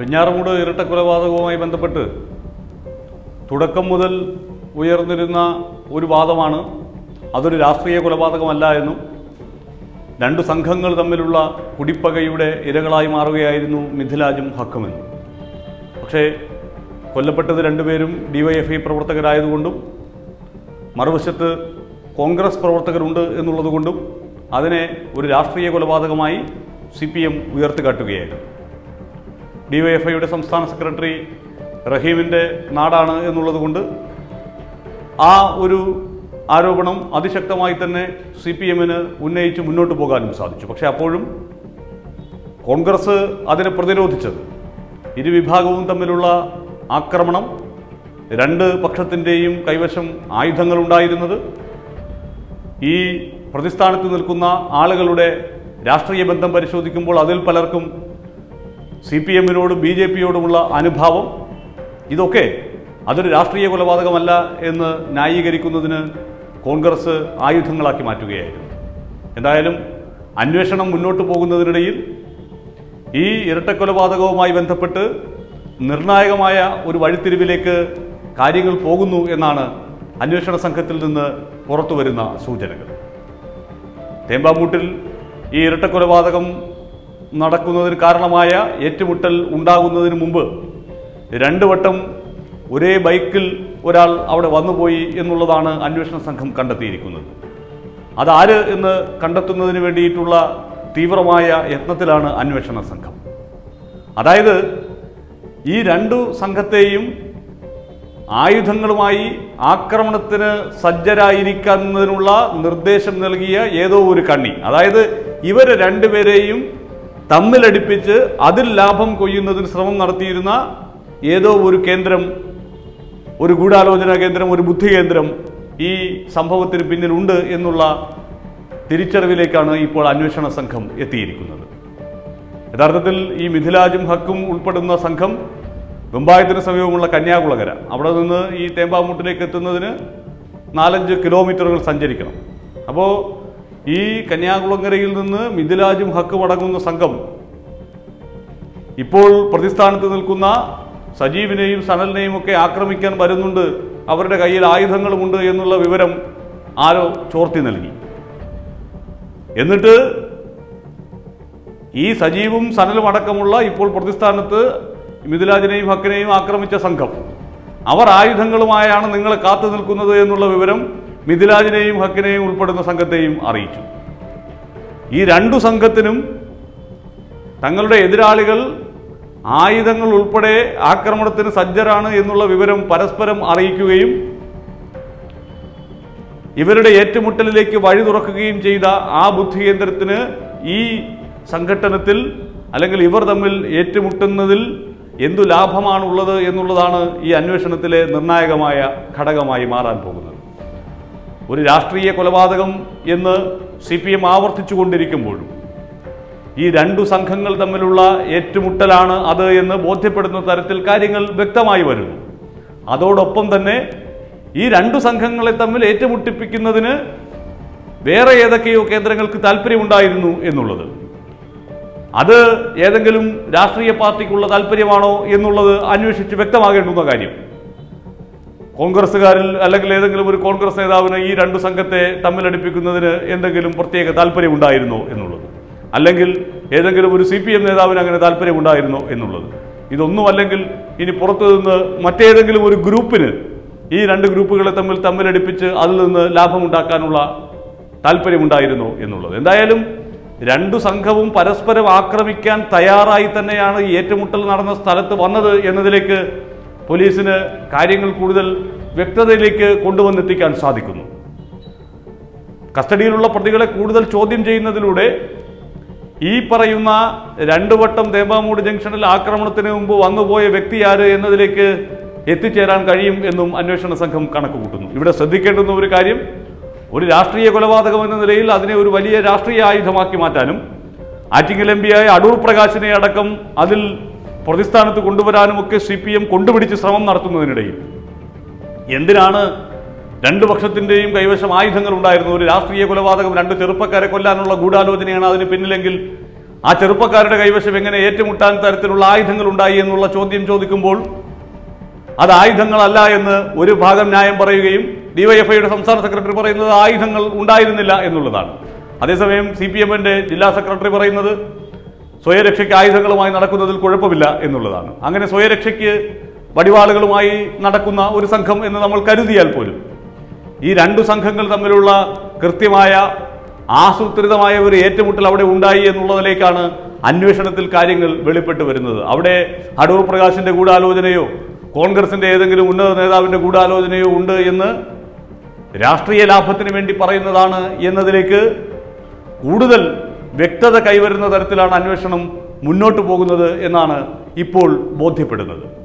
വെഞ്ഞാറമൂട് ഇരട്ടക്കൊലപാതകവുമായി ബന്ധപ്പെട്ട് തുടക്കം മുതൽ ഉയർന്നിരുന്ന ഒരു വാദമാണ് അതൊരു രാഷ്ട്രീയ കൊലപാതകമല്ല എന്നും രണ്ടു സംഘങ്ങൾ തമ്മിലുള്ള കുടിപ്പകയുടെ ഇരകളായി മാറുകയായിരുന്നു മിഥിലാജും ഹക്കുമെന്നും പക്ഷേ കൊല്ലപ്പെട്ടത് രണ്ടുപേരും ഡിവൈഎഫ്ഐ പ്രവർത്തകരായതുകൊണ്ടും മറുവശത്ത് കോൺഗ്രസ് പ്രവർത്തകരുണ്ട് എന്നുള്ളതുകൊണ്ടും അതിനെ ഒരു രാഷ്ട്രീയ കൊലപാതകമായി സി പി എം ഉയർത്തിക്കാട്ടുകയായിരുന്നു ഡിവൈഎഫ്ഐയുടെ സംസ്ഥാന സെക്രട്ടറി റഹീമിൻ്റെ നാടാണ് എന്നുള്ളതുകൊണ്ട് ആ ഒരു ആരോപണം അതിശക്തമായി തന്നെ സി പി എമ്മിന് ഉന്നയിച്ച് മുന്നോട്ട് പോകാനും സാധിച്ചു പക്ഷേ അപ്പോഴും കോൺഗ്രസ് അതിനെ പ്രതിരോധിച്ചത് ഇരുവിഭാഗവും തമ്മിലുള്ള ആക്രമണം രണ്ട് പക്ഷത്തിൻ്റെയും കൈവശം ആയുധങ്ങളുണ്ടായിരുന്നത് ഈ പ്രതിസ്ഥാനത്ത് നിൽക്കുന്ന ആളുകളുടെ രാഷ്ട്രീയ ബന്ധം പരിശോധിക്കുമ്പോൾ അതിൽ പലർക്കും സി പി എമ്മിനോടും ബി ജെ പിയോടുമുള്ള അനുഭാവം ഇതൊക്കെ അതൊരു രാഷ്ട്രീയ കൊലപാതകമല്ല എന്ന് ന്യായീകരിക്കുന്നതിന് കോൺഗ്രസ് ആയുധങ്ങളാക്കി മാറ്റുകയായിരുന്നു എന്തായാലും അന്വേഷണം മുന്നോട്ട് പോകുന്നതിനിടയിൽ ഈ ഇരട്ടക്കൊലപാതകവുമായി ബന്ധപ്പെട്ട് നിർണായകമായ ഒരു വഴിത്തിരിവിലേക്ക് കാര്യങ്ങൾ പോകുന്നു എന്നാണ് അന്വേഷണ സംഘത്തിൽ നിന്ന് പുറത്തു വരുന്ന സൂചനകൾ തേമ്പാമൂട്ടിൽ ഈ ഇരട്ടക്കൊലപാതകം നടക്കുന്നതിന് കാരണമായ ഏറ്റുമുട്ടൽ ഉണ്ടാകുന്നതിന് മുമ്പ് രണ്ട് വട്ടം ഒരേ ബൈക്കിൽ ഒരാൾ അവിടെ വന്നുപോയി എന്നുള്ളതാണ് അന്വേഷണ സംഘം കണ്ടെത്തിയിരിക്കുന്നത് അതാര് എന്ന് കണ്ടെത്തുന്നതിന് വേണ്ടിയിട്ടുള്ള തീവ്രമായ യത്നത്തിലാണ് അന്വേഷണ സംഘം അതായത് ഈ രണ്ടു സംഘത്തെയും ആയുധങ്ങളുമായി ആക്രമണത്തിന് സജ്ജരായിരിക്കുന്നതിനുള്ള നിർദ്ദേശം നൽകിയ ഏതോ ഒരു കണ്ണി അതായത് ഇവരെ രണ്ടുപേരെയും തമ്മിലടിപ്പിച്ച് അതിൽ ലാഭം കൊയ്യുന്നതിന് ശ്രമം നടത്തിയിരുന്ന ഏതോ ഒരു കേന്ദ്രം ഒരു ഗൂഢാലോചന കേന്ദ്രം ഒരു ബുദ്ധി കേന്ദ്രം ഈ സംഭവത്തിന് പിന്നിലുണ്ട് എന്നുള്ള തിരിച്ചറിവിലേക്കാണ് ഇപ്പോൾ അന്വേഷണ സംഘം എത്തിയിരിക്കുന്നത് യഥാർത്ഥത്തിൽ ഈ മിഥിലാജും ഹക്കും ഉൾപ്പെടുന്ന സംഘം വെമ്പായത്തിന് സമീപമുള്ള കന്യാകുളകര അവിടെ നിന്ന് ഈ തേമ്പാമൂട്ടിലേക്ക് എത്തുന്നതിന് നാലഞ്ച് കിലോമീറ്ററുകൾ സഞ്ചരിക്കണം അപ്പോൾ ഈ കന്യാകുളങ്ങരയിൽ നിന്ന് മിഥിലാജും ഹക്കും അടങ്ങുന്ന സംഘം ഇപ്പോൾ പ്രതിസ്ഥാനത്ത് നിൽക്കുന്ന സജീവിനെയും സനലിനെയും ഒക്കെ ആക്രമിക്കാൻ വരുന്നുണ്ട് അവരുടെ കയ്യിൽ ആയുധങ്ങളുമുണ്ട് എന്നുള്ള വിവരം ആരോ ചോർത്തി നൽകി എന്നിട്ട് ഈ സജീവും സനലും അടക്കമുള്ള ഇപ്പോൾ പ്രതിസ്ഥാനത്ത് മിഥിലാജിനെയും ഹക്കിനെയും ആക്രമിച്ച സംഘം അവർ ആയുധങ്ങളുമായാണ് നിങ്ങളെ കാത്തു നിൽക്കുന്നത് എന്നുള്ള വിവരം മിഥിലാജിനെയും ഹക്കിനെയും ഉൾപ്പെടുന്ന സംഘത്തെയും അറിയിച്ചു ഈ രണ്ടു സംഘത്തിനും തങ്ങളുടെ എതിരാളികൾ ആയുധങ്ങൾ ഉൾപ്പെടെ ആക്രമണത്തിന് സജ്ജരാണ് എന്നുള്ള വിവരം പരസ്പരം അറിയിക്കുകയും ഇവരുടെ ഏറ്റുമുട്ടലിലേക്ക് വഴി തുറക്കുകയും ചെയ്ത ആ ബുദ്ധികേന്ദ്രത്തിന് ഈ സംഘട്ടനത്തിൽ അല്ലെങ്കിൽ ഇവർ തമ്മിൽ ഏറ്റുമുട്ടുന്നതിൽ എന്തു ലാഭമാണുള്ളത് എന്നുള്ളതാണ് ഈ അന്വേഷണത്തിലെ നിർണായകമായ ഘടകമായി മാറാൻ പോകുന്നത് ഒരു രാഷ്ട്രീയ കൊലപാതകം എന്ന് സി പി എം ആവർത്തിച്ചു കൊണ്ടിരിക്കുമ്പോഴും ഈ രണ്ടു സംഘങ്ങൾ തമ്മിലുള്ള ഏറ്റുമുട്ടലാണ് അത് എന്ന് ബോധ്യപ്പെടുന്ന തരത്തിൽ കാര്യങ്ങൾ വ്യക്തമായി വരുന്നു അതോടൊപ്പം തന്നെ ഈ രണ്ടു സംഘങ്ങളെ തമ്മിൽ ഏറ്റുമുട്ടിപ്പിക്കുന്നതിന് വേറെ ഏതൊക്കെയോ കേന്ദ്രങ്ങൾക്ക് താല്പര്യമുണ്ടായിരുന്നു എന്നുള്ളത് അത് ഏതെങ്കിലും രാഷ്ട്രീയ പാർട്ടിക്കുള്ള താല്പര്യമാണോ എന്നുള്ളത് അന്വേഷിച്ച് വ്യക്തമാകേണ്ടുന്ന കാര്യം കോൺഗ്രസ്സുകാരിൽ അല്ലെങ്കിൽ ഏതെങ്കിലും ഒരു കോൺഗ്രസ് നേതാവിന് ഈ രണ്ടു സംഘത്തെ തമ്മിലടിപ്പിക്കുന്നതിന് എന്തെങ്കിലും പ്രത്യേക താല്പര്യമുണ്ടായിരുന്നോ എന്നുള്ളത് അല്ലെങ്കിൽ ഏതെങ്കിലും ഒരു സി പി എം നേതാവിന് അങ്ങനെ താല്പര്യമുണ്ടായിരുന്നോ എന്നുള്ളത് ഇതൊന്നും അല്ലെങ്കിൽ ഇനി പുറത്തു നിന്ന് മറ്റേതെങ്കിലും ഒരു ഗ്രൂപ്പിന് ഈ രണ്ട് ഗ്രൂപ്പുകളെ തമ്മിൽ തമ്മിലടിപ്പിച്ച് അതിൽ നിന്ന് ലാഭമുണ്ടാക്കാനുള്ള താല്പര്യമുണ്ടായിരുന്നോ എന്നുള്ളത് എന്തായാലും രണ്ടു സംഘവും പരസ്പരം ആക്രമിക്കാൻ തയ്യാറായി തന്നെയാണ് ഈ ഏറ്റുമുട്ടൽ നടന്ന സ്ഥലത്ത് വന്നത് എന്നതിലേക്ക് പോലീസിന് കാര്യങ്ങൾ കൂടുതൽ വ്യക്തതയിലേക്ക് കൊണ്ടുവന്നെത്തിക്കാൻ സാധിക്കുന്നു കസ്റ്റഡിയിലുള്ള പ്രതികളെ കൂടുതൽ ചോദ്യം ചെയ്യുന്നതിലൂടെ ഈ പറയുന്ന രണ്ടു വട്ടം തേമ്പാമൂട് ജംഗ്ഷനിൽ ആക്രമണത്തിന് മുമ്പ് വന്നുപോയ വ്യക്തി ആര് എന്നതിലേക്ക് എത്തിച്ചേരാൻ കഴിയും എന്നും അന്വേഷണ സംഘം കണക്ക് കൂട്ടുന്നു ഇവിടെ ശ്രദ്ധിക്കേണ്ടുന്ന ഒരു കാര്യം ഒരു രാഷ്ട്രീയ കൊലപാതകം എന്ന നിലയിൽ അതിനെ ഒരു വലിയ രാഷ്ട്രീയ ആയുധമാക്കി മാറ്റാനും ആറ്റിങ്ങൽ എം പിയായ അടൂർ പ്രകാശിനെ അടക്കം അതിൽ പ്രതിസ്ഥാനത്ത് കൊണ്ടുവരാനുമൊക്കെ സി പി എം കൊണ്ടുപിടിച്ച് ശ്രമം നടത്തുന്നതിനിടയിൽ എന്തിനാണ് രണ്ടു പക്ഷത്തിന്റെയും കൈവശം ആയുധങ്ങൾ ഉണ്ടായിരുന്നു ഒരു രാഷ്ട്രീയ കൊലപാതകം രണ്ട് ചെറുപ്പക്കാരെ കൊല്ലാനുള്ള ഗൂഢാലോചനയാണ് അതിന് പിന്നിലെങ്കിൽ ആ ചെറുപ്പക്കാരുടെ കൈവശം എങ്ങനെ ഏറ്റുമുട്ടാൻ തരത്തിലുള്ള ആയുധങ്ങൾ ഉണ്ടായി എന്നുള്ള ചോദ്യം ചോദിക്കുമ്പോൾ അത് ആയുധങ്ങളല്ല എന്ന് ഒരു ഭാഗം ന്യായം പറയുകയും ഡിവൈഎഫ്ഐയുടെ സംസ്ഥാന സെക്രട്ടറി പറയുന്നത് ആയുധങ്ങൾ ഉണ്ടായിരുന്നില്ല എന്നുള്ളതാണ് അതേസമയം സി പി എമ്മിന്റെ ജില്ലാ സെക്രട്ടറി പറയുന്നത് സ്വയരക്ഷയ്ക്ക് ആയുധങ്ങളുമായി നടക്കുന്നതിൽ കുഴപ്പമില്ല എന്നുള്ളതാണ് അങ്ങനെ സ്വയരക്ഷയ്ക്ക് വടിവാളുകളുമായി നടക്കുന്ന ഒരു സംഘം എന്ന് നമ്മൾ കരുതിയാൽ പോലും ഈ രണ്ടു സംഘങ്ങൾ തമ്മിലുള്ള കൃത്യമായ ആസൂത്രിതമായ ഒരു ഏറ്റുമുട്ടൽ അവിടെ ഉണ്ടായി എന്നുള്ളതിലേക്കാണ് അന്വേഷണത്തിൽ കാര്യങ്ങൾ വെളിപ്പെട്ട് വരുന്നത് അവിടെ അടൂർ പ്രകാശിന്റെ ഗൂഢാലോചനയോ കോൺഗ്രസിന്റെ ഏതെങ്കിലും ഉന്നത നേതാവിന്റെ ഗൂഢാലോചനയോ ഉണ്ട് എന്ന് രാഷ്ട്രീയ ലാഭത്തിന് വേണ്ടി പറയുന്നതാണ് എന്നതിലേക്ക് കൂടുതൽ വ്യക്തത കൈവരുന്ന തരത്തിലാണ് അന്വേഷണം മുന്നോട്ട് പോകുന്നത് എന്നാണ് ഇപ്പോൾ ബോധ്യപ്പെടുന്നത്